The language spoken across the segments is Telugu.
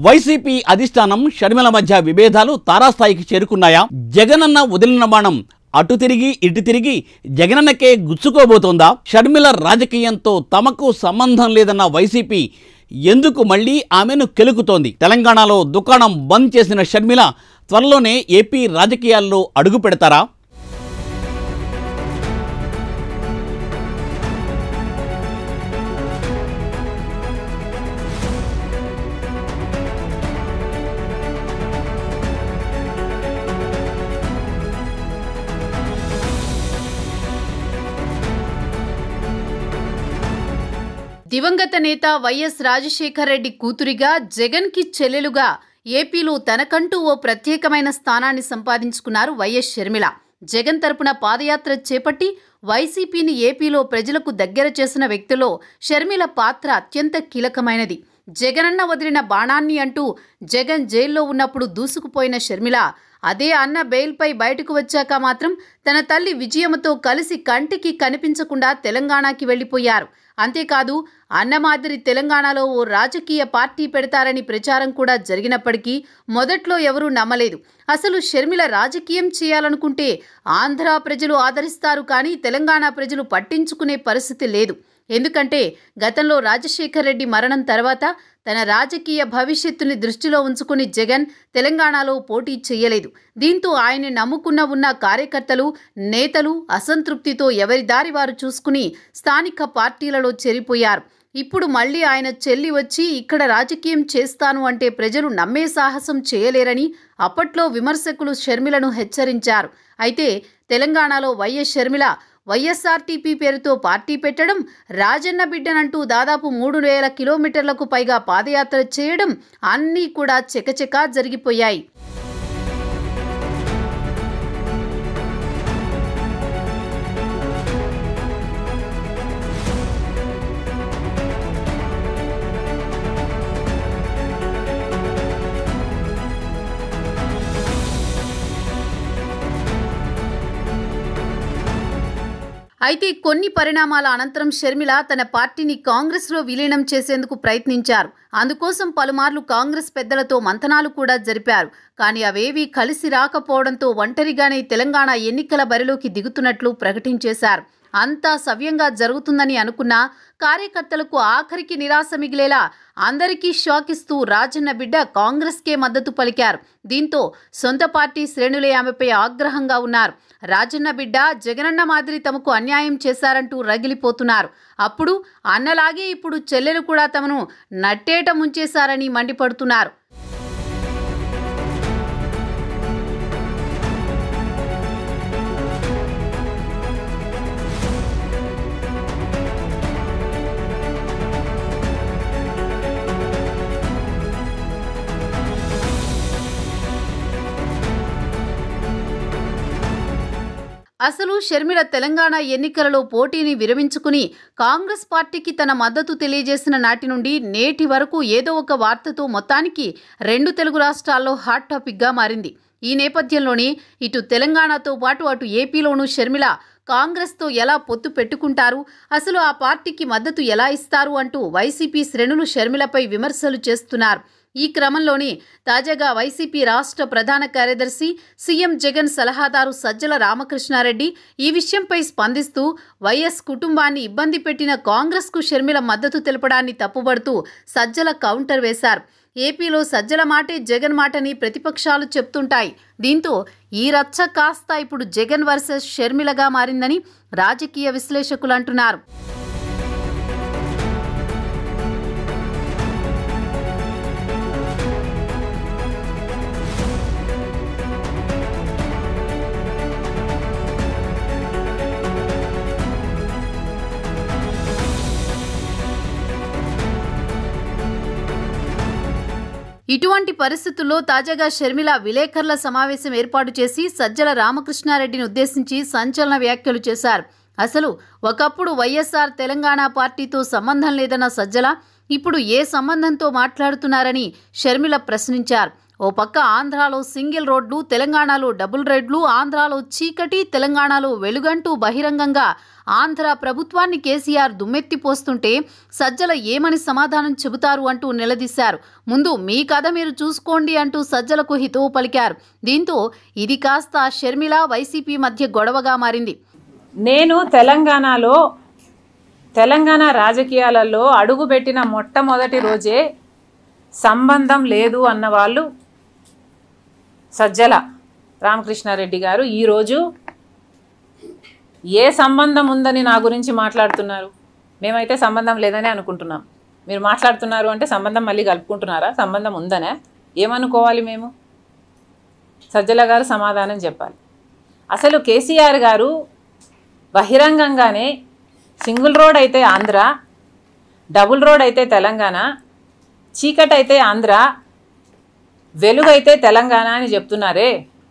వైసీపీ అధిష్టానం షర్మిల మధ్య విభేదాలు తారాస్థాయికి చేరుకున్నాయా జగనన్న వదిలిన బాణం అటు తిరిగి ఇటు తిరిగి జగనన్నకే గుచ్చుకోబోతోందా షర్మిల రాజకీయంతో తమకు సంబంధం లేదన్న వైసీపీ ఎందుకు మళ్ళీ ఆమెను కెలుకుతోంది తెలంగాణలో దుకాణం బంద్ చేసిన షర్మిల త్వరలోనే ఏపీ రాజకీయాల్లో అడుగు పెడతారా దివంగత నేత వైఎస్ రాజశేఖర రెడ్డి కూతురిగా జగన్కి చెల్లెలుగా ఏపీలో తనకంటూ ఓ ప్రత్యేకమైన స్థానాన్ని సంపాదించుకున్నారు వైఎస్ షర్మిల జగన్ తరపున పాదయాత్ర చేపట్టి వైసీపీని ఏపీలో ప్రజలకు దగ్గర చేసిన వ్యక్తిలో షర్మిల పాత్ర అత్యంత కీలకమైనది జగనన్న వదిలిన బాణాన్ని అంటూ జగన్ జైల్లో ఉన్నప్పుడు దూసుకుపోయిన షర్మిల అదే అన్న బెయిల్పై బయటకు వచ్చాక మాత్రం తన తల్లి విజయమ్మతో కలిసి కంటికి కనిపించకుండా తెలంగాణకి వెళ్లిపోయారు అంతేకాదు అన్న మాదిరి తెలంగాణలో ఓ రాజకీయ పార్టీ పెడతారని ప్రచారం కూడా జరిగినప్పటికీ మొదట్లో ఎవరూ నమ్మలేదు అసలు షర్మిల రాజకీయం చేయాలనుకుంటే ఆంధ్ర ప్రజలు ఆదరిస్తారు కానీ తెలంగాణ ప్రజలు పట్టించుకునే పరిస్థితి లేదు ఎందుకంటే గతంలో రాజశేఖర్ రెడ్డి మరణం తర్వాత తన రాజకీయ భవిష్యత్తుని దృష్టిలో ఉంచుకుని జగన్ తెలంగాణలో పోటీ చేయలేదు దీంతో ఆయన్ని నమ్ముకున్న ఉన్న కార్యకర్తలు నేతలు అసంతృప్తితో ఎవరి దారి వారు చూసుకుని స్థానిక పార్టీలలో చేరిపోయారు ఇప్పుడు మళ్ళీ ఆయన చెల్లి వచ్చి ఇక్కడ రాజకీయం చేస్తాను అంటే ప్రజలు నమ్మే సాహసం చేయలేరని అప్పట్లో విమర్శకులు షర్మిలను హెచ్చరించారు అయితే తెలంగాణలో వైఎస్ షర్మిల వైఎస్ఆర్టీపీ పేరుతో పార్టీ పెట్టడం రాజన్న బిడ్డనంటూ దాదాపు మూడు వేల కిలోమీటర్లకు పైగా పాదయాత్ర చేయడం అన్నీ కూడా చెకచెకా జరిగిపోయాయి అయితే కొన్ని పరిణామాల అనంతరం షర్మిల తన పార్టీని కాంగ్రెస్లో విలీనం చేసేందుకు ప్రయత్నించారు అందుకోసం పలుమార్లు కాంగ్రెస్ పెద్దలతో మంతనాలు కూడా జరిపారు కానీ అవేవీ కలిసి రాకపోవడంతో ఒంటరిగానే తెలంగాణ ఎన్నికల బరిలోకి దిగుతున్నట్లు ప్రకటించేశారు అంతా సవ్యంగా జరుగుతుందని అనుకున్న కార్యకర్తలకు ఆఖరికి నిరాశ మిగిలేలా అందరికీ షాక్ ఇస్తూ రాజన్న బిడ్డ కాంగ్రెస్కే మద్దతు పలికారు దీంతో సొంత పార్టీ శ్రేణులే ఆమెపై ఆగ్రహంగా ఉన్నారు రాజన్న బిడ్డ జగనన్న మాదిరి తమకు అన్యాయం చేశారంటూ రగిలిపోతున్నారు అప్పుడు అన్నలాగే ఇప్పుడు చెల్లెలు కూడా తమను నట్టేట ముంచేశారని మండిపడుతున్నారు అసలు షర్మిల తెలంగాణ ఎన్నికలలో పోటీని విరమించుకుని కాంగ్రెస్ పార్టీకి తన మద్దతు తెలియజేసిన నాటి నుండి నేటి వరకు ఏదో ఒక వార్తతో మొత్తానికి రెండు తెలుగు రాష్ట్రాల్లో హాట్ టాపిక్గా మారింది ఈ నేపథ్యంలోనే ఇటు తెలంగాణతో పాటు అటు ఏపీలోనూ షర్మిల కాంగ్రెస్తో ఎలా పొత్తు పెట్టుకుంటారు అసలు ఆ పార్టీకి మద్దతు ఎలా ఇస్తారు అంటూ వైసీపీ శ్రేణులు షర్మిలపై విమర్శలు చేస్తున్నారు ఈ క్రమంలోనే తాజాగా వైసీపీ రాష్ట్ర ప్రధాన కార్యదర్శి సీఎం జగన్ సలహాదారు సజ్జల రామకృష్ణారెడ్డి ఈ విషయంపై స్పందిస్తూ వైఎస్ కుటుంబాన్ని ఇబ్బంది పెట్టిన కాంగ్రెస్కు షర్మిల మద్దతు తెలపడాన్ని తప్పుబడుతూ సజ్జల కౌంటర్ వేశారు ఏపీలో సజ్జల మాటే జగన్ మాటని ప్రతిపక్షాలు చెప్తుంటాయి దీంతో ఈ రచ్చ కాస్త ఇప్పుడు జగన్ వర్సెస్ షర్మిలగా మారిందని రాజకీయ విశ్లేషకులు అంటున్నారు ఇటువంటి పరిస్థితుల్లో తాజాగా షర్మిల విలేకరుల సమావేశం ఏర్పాటు చేసి సజ్జల రామకృష్ణారెడ్డిని ఉద్దేశించి సంచలన వ్యాఖ్యలు చేశారు అసలు ఒకప్పుడు వైఎస్ఆర్ తెలంగాణ పార్టీతో సంబంధం లేదన్న సజ్జల ఇప్పుడు ఏ సంబంధంతో మాట్లాడుతున్నారని షర్మిల ప్రశ్నించారు ఓ పక్క ఆంధ్రాలో సింగిల్ రోడ్లు తెలంగాణలో డబుల్ రెడ్లు ఆంధ్రాలో చీకటి తెలంగాణలో వెలుగంటూ బహిరంగంగా ఆంధ్ర ప్రభుత్వాన్ని కేసీఆర్ దుమ్మెత్తిపోస్తుంటే సజ్జల ఏమని సమాధానం చెబుతారు అంటూ నిలదీశారు ముందు మీ కథ మీరు చూసుకోండి అంటూ సజ్జలకు హితవు పలికారు దీంతో ఇది కాస్త షర్మిల వైసీపీ మధ్య గొడవగా మారింది నేను తెలంగాణలో తెలంగాణ రాజకీయాలలో అడుగుపెట్టిన మొట్టమొదటి రోజే సంబంధం లేదు అన్న వాళ్ళు సజ్జల రామకృష్ణారెడ్డి గారు ఈరోజు ఏ సంబంధం ఉందని నా గురించి మాట్లాడుతున్నారు మేమైతే సంబంధం లేదని అనుకుంటున్నాం మీరు మాట్లాడుతున్నారు అంటే సంబంధం మళ్ళీ కలుపుకుంటున్నారా సంబంధం ఉందనే ఏమనుకోవాలి మేము సజ్జల గారు సమాధానం చెప్పాలి అసలు కేసీఆర్ గారు బహిరంగంగానే సింగిల్ రోడ్ అయితే ఆంధ్ర డబుల్ రోడ్ అయితే తెలంగాణ చీకటి అయితే ఆంధ్ర వెలుగైతే తెలంగాణ అని చెప్తున్నారే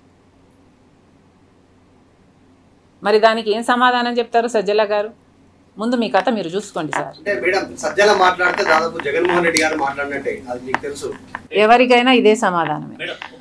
మరి దానికి ఏం సమాధానం చెప్తారు సజ్జల గారు ముందు మీ కథ మీరు చూసుకోండి సార్ అంటే మేడం సజ్జల మాట్లాడితే దాదాపు జగన్మోహన్ రెడ్డి గారు మాట్లాడినట్టే అది మీకు తెలుసు ఎవరికైనా ఇదే సమాధానమే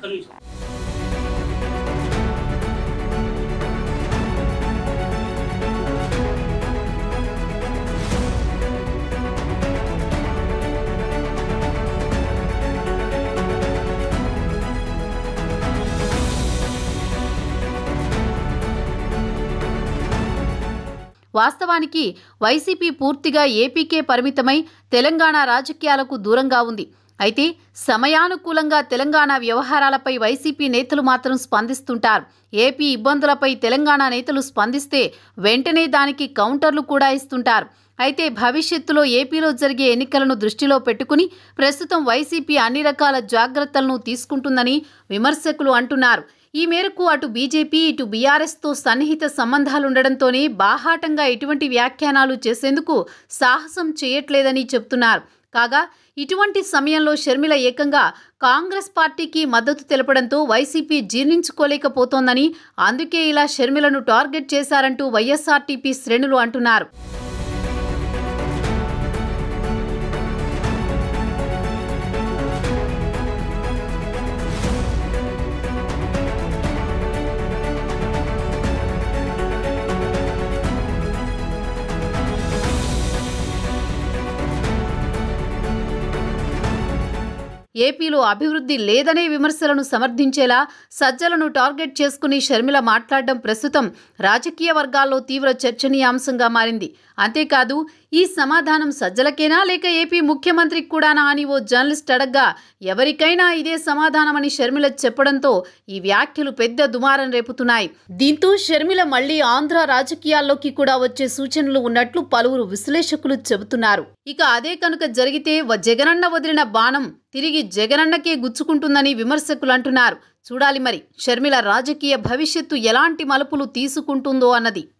వాస్తవానికి వైసీపీ పూర్తిగా ఏపీకే పరిమితమై తెలంగాణ రాజకీయాలకు దూరంగా ఉంది అయితే సమయానుకూలంగా తెలంగాణ వ్యవహారాలపై వైసీపీ నేతలు మాత్రం స్పందిస్తుంటారు ఏపీ ఇబ్బందులపై తెలంగాణ నేతలు స్పందిస్తే వెంటనే దానికి కౌంటర్లు కూడా ఇస్తుంటారు అయితే భవిష్యత్తులో ఏపీలో జరిగే ఎన్నికలను దృష్టిలో పెట్టుకుని ప్రస్తుతం వైసీపీ అన్ని రకాల జాగ్రత్తలను తీసుకుంటుందని విమర్శకులు అంటున్నారు ఈ మేరకు అటు బీజేపీ ఇటు బీఆర్ఎస్తో సన్నిహిత సంబంధాలుండడంతోనే బాహాటంగా ఎటువంటి వ్యాఖ్యానాలు చేసేందుకు సాహసం చేయట్లేదని చెబుతున్నారు కాగా ఇటువంటి సమయంలో షర్మిల ఏకంగా కాంగ్రెస్ పార్టీకి మద్దతు తెలపడంతో వైసీపీ జీర్ణించుకోలేకపోతోందని అందుకే ఇలా షర్మిలను టార్గెట్ చేశారంటూ వైఎస్ఆర్టీపీ శ్రేణులు అంటున్నారు ఏపీలో అభివృద్ధి లేదనే విమర్శలను సమర్థించేలా సజ్జలను టార్గెట్ చేసుకుని షర్మిల మాట్లాడడం ప్రస్తుతం రాజకీయ వర్గాల్లో తీవ్ర చర్చనీయాంశంగా మారింది అంతేకాదు ఈ సమాధానం సజ్జలకేనా లేక ఏపీ ముఖ్యమంత్రికి కూడానా అని ఓ జర్నలిస్ట్ అడగ్గా ఎవరికైనా ఇదే సమాధానమని షర్మిల చెప్పడంతో ఈ వ్యాఖ్యలు పెద్ద దుమారం రేపుతున్నాయి దీంతో షర్మిల మళ్లీ ఆంధ్ర రాజకీయాల్లోకి కూడా వచ్చే సూచనలు ఉన్నట్లు పలువురు విశ్లేషకులు చెబుతున్నారు ఇక అదే కనుక జరిగితే వ- జగనన్న వదిలిన బాణం తిరిగి జగనన్నకే గుచ్చుకుంటుందని విమర్శకులు అంటున్నారు చూడాలి మరి షర్మిల రాజకీయ భవిష్యత్తు ఎలాంటి మలుపులు తీసుకుంటుందో అన్నది